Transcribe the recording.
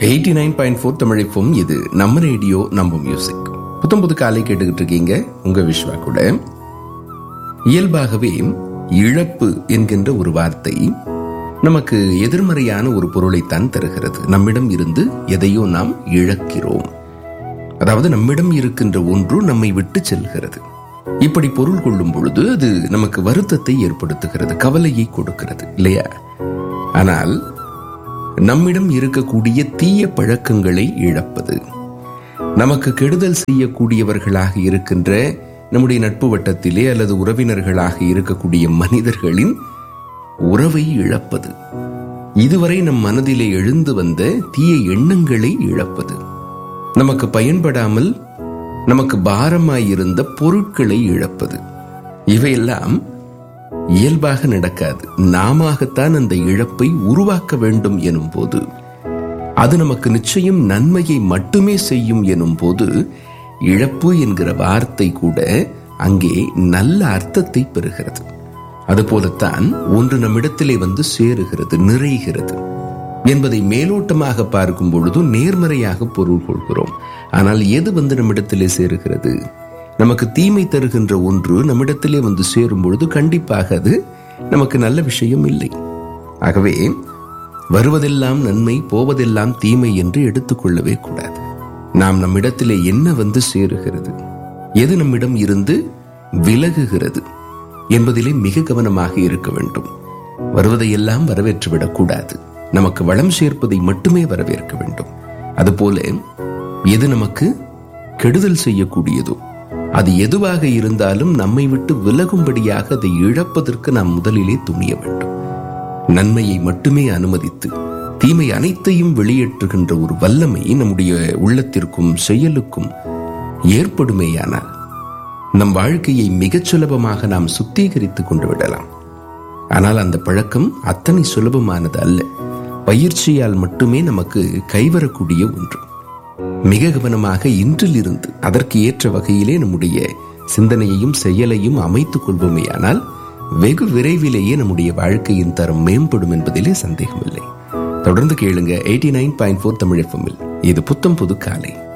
eighty nine point four தமிழைப்பும் இது நம்ம ரேடியோ நம்ம மியூசிக் புத்தம் புது காலை கேட்டுக்கிட்டு இருக்கீங்க உங்க விஸ்வா கூட இயல்பாகவே இழப்பு என்கின்ற ஒரு வார்த்தை நமக்கு எதிர்மறையான ஒரு பொருளைத்தான் தருகிறது நம்மிடம் இருந்து எதையோ நாம் இழக்கிறோம் அதாவது நம்மிடம் இருக்கின்ற ஒன்று நம்மை விட்டு செல்கிறது இப்படி பொருள் கொள்ளும் பொழுது அது நமக்கு வருத்தத்தை ஏற்படுத்துகிறது கவலையை கொடுக்கிறது இல்லையா ஆனால் நம்மிடம் இருக்கக்கூடிய தீய பழக்கங்களை இழப்பது நமக்கு கெடுதல் செய்யக்கூடியவர்களாக இருக்கின்ற நம்முடைய நட்பு வட்டத்திலே அல்லது உறவினர்களாக இருக்கக்கூடிய மனிதர்களின் உறவை இழப்பது இதுவரை நம் மனதிலே எழுந்து வந்த தீய எண்ணங்களை இழப்பது நமக்கு பயன்படாமல் நமக்கு பாரமாயிருந்த பொருட்களை இழப்பது இவையெல்லாம் இயல்பாக நடக்காது நாமத்தான் அந்த இழப்பை உருவாக்க வேண்டும் எனும் போது அது நமக்கு நிச்சயம் நன்மையை மட்டுமே செய்யும் எனும் போது இழப்பு என்கிற வார்த்தை கூட அங்கே நல்ல அர்த்தத்தை பெறுகிறது அதுபோலத்தான் ஒன்று நம்மிடத்திலே வந்து சேருகிறது நிறைகிறது என்பதை மேலோட்டமாக பார்க்கும் பொழுது நேர்மறையாக பொருள் கொள்கிறோம் ஆனால் எது வந்து நம்மிடத்திலே சேருகிறது நமக்கு தீமை தருகின்ற ஒன்று நம்மிடத்திலே வந்து சேரும் பொழுது கண்டிப்பாக அது நமக்கு நல்ல விஷயம் இல்லை ஆகவே வருவதெல்லாம் நன்மை போவதெல்லாம் தீமை என்று எடுத்துக்கொள்ளவே கூடாது நாம் நம்மிடத்திலே என்ன வந்து சேருகிறது எது நம்மிடம் இருந்து விலகுகிறது என்பதிலே மிக கவனமாக இருக்க வேண்டும் வருவதையெல்லாம் வரவேற்றுவிடக் கூடாது நமக்கு வளம் சேர்ப்பதை மட்டுமே வரவேற்க வேண்டும் அதுபோல எது நமக்கு கெடுதல் செய்யக்கூடியதோ அது எதுவாக இருந்தாலும் நம்மை விட்டு விலகும்படியாக அதை இழப்பதற்கு நாம் முதலிலே துணிய வேண்டும் நன்மையை மட்டுமே அனுமதித்து தீமை அனைத்தையும் வெளியேற்றுகின்ற ஒரு வல்லமை நம்முடைய உள்ளத்திற்கும் செயலுக்கும் ஏற்படுமேயானால் நம் வாழ்க்கையை மிகச் சுலபமாக நாம் சுத்திகரித்துக் கொண்டு விடலாம் ஆனால் அந்த பழக்கம் அத்தனை சுலபமானது அல்ல பயிற்சியால் மட்டுமே நமக்கு கைவரக்கூடிய ஒன்று மிக கவனமாக இன்றிலிருந்து அதற்கு ஏற்ற வகையிலே நம்முடைய சிந்தனையையும் செயலையும் அமைத்துக் கொள்வோமேயானால் வெகு விரைவிலேயே நம்முடைய வாழ்க்கையின் தரம் மேம்படும் என்பதிலே சந்தேகமில்லை தொடர்ந்து கேளுங்க eighty nine point four Tamil இது புத்தம் புது காலை